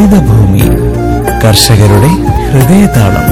ഹരിതഭൂമി കർഷകരുടെ ഹൃദയതാളം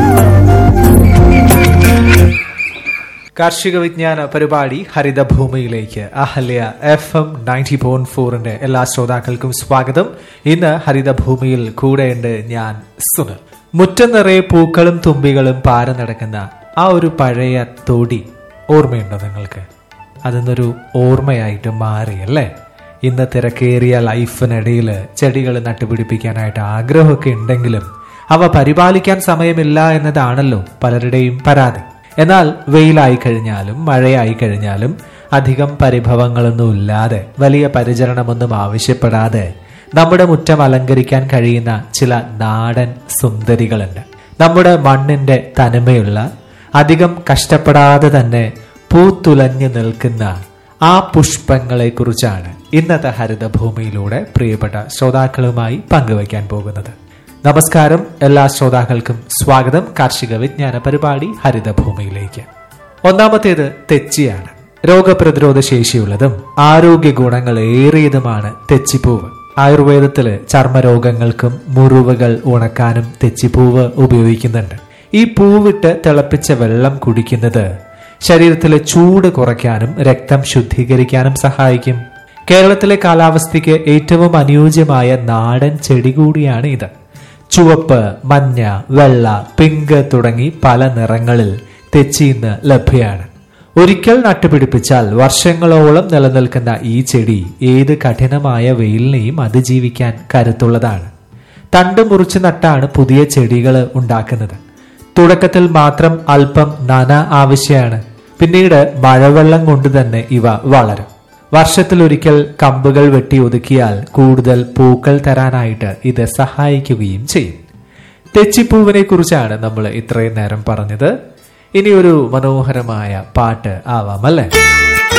കാർഷിക വിജ്ഞാന പരിപാടി ഹരിതഭൂമിയിലേക്ക് Ahalya F M ninety point ഫോറിന്റെ എല്ലാ ശ്രോതാക്കൾക്കും സ്വാഗതം ഇന്ന് ഹരിതഭൂമിയിൽ കൂടെയുണ്ട് ഞാൻ സുനിൽ മുറ്റം നിറയെ പൂക്കളും തുമ്പികളും പാര നടക്കുന്ന ആ ഒരു പഴയ തൊടി ഓർമ്മയുണ്ടോ നിങ്ങൾക്ക് അതൊന്നൊരു ഓർമ്മയായിട്ട് മാറിയല്ലേ ഇന്ന് തിരക്കേറിയ ലൈഫിനിടയിൽ ചെടികൾ നട്ടുപിടിപ്പിക്കാനായിട്ട് ആഗ്രഹമൊക്കെ ഉണ്ടെങ്കിലും അവ പരിപാലിക്കാൻ സമയമില്ല എന്നതാണല്ലോ പലരുടെയും പരാതി എന്നാൽ വെയിലായി കഴിഞ്ഞാലും മഴയായി കഴിഞ്ഞാലും അധികം പരിഭവങ്ങളൊന്നും ഇല്ലാതെ വലിയ പരിചരണമൊന്നും ആവശ്യപ്പെടാതെ നമ്മുടെ മുറ്റം അലങ്കരിക്കാൻ കഴിയുന്ന ചില നാടൻ സുന്ദരികളുണ്ട് നമ്മുടെ മണ്ണിന്റെ തനിമയുള്ള അധികം കഷ്ടപ്പെടാതെ തന്നെ പൂത്തുലഞ്ഞു നിൽക്കുന്ന ആ പുഷ്പങ്ങളെ കുറിച്ചാണ് ഇന്നത്തെ ഹരിതഭൂമിയിലൂടെ പ്രിയപ്പെട്ട ശ്രോതാക്കളുമായി പങ്കുവയ്ക്കാൻ പോകുന്നത് നമസ്കാരം എല്ലാ ശ്രോതാക്കൾക്കും സ്വാഗതം കാർഷിക വിജ്ഞാന പരിപാടി ഹരിതഭൂമിയിലേക്ക് ഒന്നാമത്തേത് തെച്ചിയാണ് രോഗപ്രതിരോധ ശേഷിയുള്ളതും ആരോഗ്യ ഗുണങ്ങൾ ഏറിയതുമാണ് തെച്ചിപ്പൂവ് ആയുർവേദത്തില് ചർമ്മരോഗങ്ങൾക്കും മുറിവുകൾ ഉണക്കാനും തെച്ചിപ്പൂവ് ഉപയോഗിക്കുന്നുണ്ട് ഈ പൂവിട്ട് തിളപ്പിച്ച വെള്ളം കുടിക്കുന്നത് ശരീരത്തിലെ ചൂട് കുറയ്ക്കാനും രക്തം ശുദ്ധീകരിക്കാനും സഹായിക്കും കേരളത്തിലെ കാലാവസ്ഥയ്ക്ക് ഏറ്റവും അനുയോജ്യമായ നാടൻ ചെടി കൂടിയാണ് ഇത് ചുവപ്പ് മഞ്ഞ വെള്ള പിങ്ക് തുടങ്ങി പല നിറങ്ങളിൽ തെച്ചി ഇന്ന് ലഭ്യമാണ് ഒരിക്കൽ നട്ടുപിടിപ്പിച്ചാൽ വർഷങ്ങളോളം നിലനിൽക്കുന്ന ഈ ചെടി ഏത് കഠിനമായ വെയിലിനെയും അതിജീവിക്കാൻ കരുത്തുള്ളതാണ് തണ്ട് മുറിച്ച് നട്ടാണ് പുതിയ ചെടികൾ ഉണ്ടാക്കുന്നത് തുടക്കത്തിൽ മാത്രം അല്പം നന ആവശ്യമാണ് പിന്നീട് മഴവെള്ളം കൊണ്ട് തന്നെ ഇവ വളരും വർഷത്തിലൊരിക്കൽ കമ്പുകൾ വെട്ടി ഒതുക്കിയാൽ കൂടുതൽ പൂക്കൾ തരാനായിട്ട് ഇത് സഹായിക്കുകയും ചെയ്യും തെച്ചിപ്പൂവിനെ കുറിച്ചാണ് നമ്മൾ ഇത്രയും നേരം പറഞ്ഞത് ഇനി ഒരു മനോഹരമായ പാട്ട് ആവാം അല്ലേ